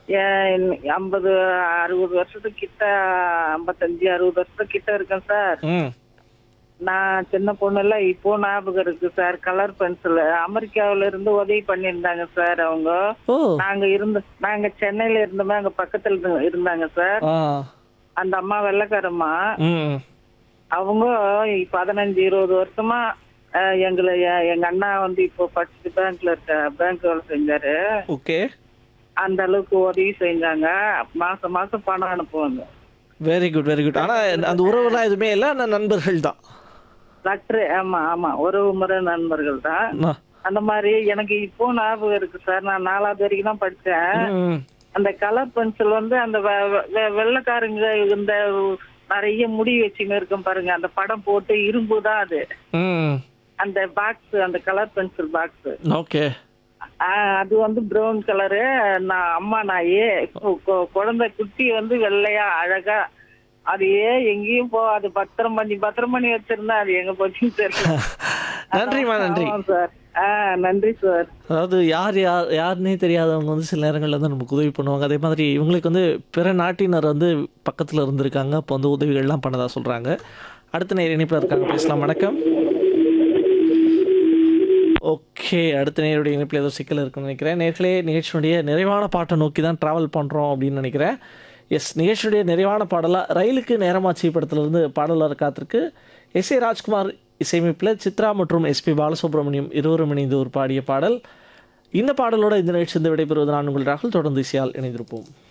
ஐம்பது அறுபது வருஷத்துக்கு கிட்ட ஐம்பத்தஞ்சு அறுபது வருஷத்துக்கு கிட்ட இருக்கேன் சார் ம் நான் சின்ன பொண்ணுல இப்போ ஞாபகம் இருக்கு சார் கலர் பென்சில் அமெரிக்காவுல இருந்து உதவி பண்ணியிருந்தாங்க சார் அவங்க ஓ நாங்க இருந்த நாங்க சென்னையில இருந்தோமே அங்க பக்கத்துல இருந்து- இருந்தாங்க சார் ஆ அந்த அம்மா வெள்ளைக்காரம்மா ம் அவங்க பதினஞ்சு இருபது வருஷமா அஹ், எங்களை எ- எங்க அண்ணா வந்து இப்போ ஃபர்ஸ்ட் பேங்க்ல இருக்க பேங்க் வேலை செஞ்சாரு ஓகே அந்த அளவுக்கு உதவி செஞ்சாங்க மாசம் மாசம் பணம் அனுப்புவாங்க வெரி குட் வெரி குட் ஆனால் அந்த உறவுலாம் எதுவுமே இல்லை ஆனால் நண்பர்கள் தான் டாக்டர் ஆமா ஆமா உறவு முறை நண்பர்கள் தான் ஆ. அந்த மாதிரி எனக்கு இப்போ ஞாபகம் இருக்கு சார் நான் நாலாவது வரைக்கும் தான் படிச்சேன் ம் அந்த கலர் பென்சில் வந்து அந்த வெ- வெ- வெள்ளைக்காரங்க இந்த நிறைய முடி வச்சுன்னு இருக்கும் பாருங்க அந்த படம் போட்டு இரும்பு தான் அது ம் அந்த பாக்ஸ் அந்த கலர் பென்சில் பாக்ஸ் ஓகே அது வந்து ப்ரௌன் கலரு நான் அம்மா நாயி இப்போ கொ- குழந்தை குட்டி வந்து வெள்ளையா அழகா அது ஏன் எங்கேயும் போ அது பத்திரம் பண்ணி பத்திரம் பண்ணி வச்சிருந்தா அது எங்க போச்சுன்னு தெரியல நன்றிம்மா நன்றி ஆமா சார் ஆ நன்றி சார் அதாவது யார் யார் யாருன்னே தெரியாதவங்க வந்து சில நேரங்களில் வந்து நமக்கு உதவி பண்ணுவாங்க அதே மாதிரி இவங்களுக்கு வந்து பிற நாட்டினர் வந்து பக்கத்தில் இருந்திருக்காங்க அப்போ வந்து உதவிகள்லாம் பண்ணதா சொல்கிறாங்க அடுத்த நேர் இணைப்பில் இருக்காங்க பேசலாம் வணக்கம் ஓகே அடுத்த நேருடைய இணைப்பில் ஏதோ சிக்கல் இருக்குன்னு நினைக்கிறேன் நேர்களே நிகழ்ச்சியினுடைய நிறைவான பாட்டை நோக்கி தான் ட்ராவல் பண்ணுறோம் அப்படின்னு நினைக்கிறேன் எஸ் நிகழ்ச்சியுடைய நிறைவான பாடலாக ரயிலுக்கு நேரமாச்சி படத்துலேருந்து பாடலாக காத்திருக்கு எஸ் ஏ ராஜ்குமார் இசையமைப்பில் சித்ரா மற்றும் எஸ்பி பாலசுப்ரமணியம் இருவரும் இணைந்து ஒரு பாடிய பாடல் இந்த பாடலோட இந்த நிகழ்ச்சி விடைபெறுவது நான் உங்கள் ராகுல் தொடர்ந்து இசையால் இணைந்திருப்போம்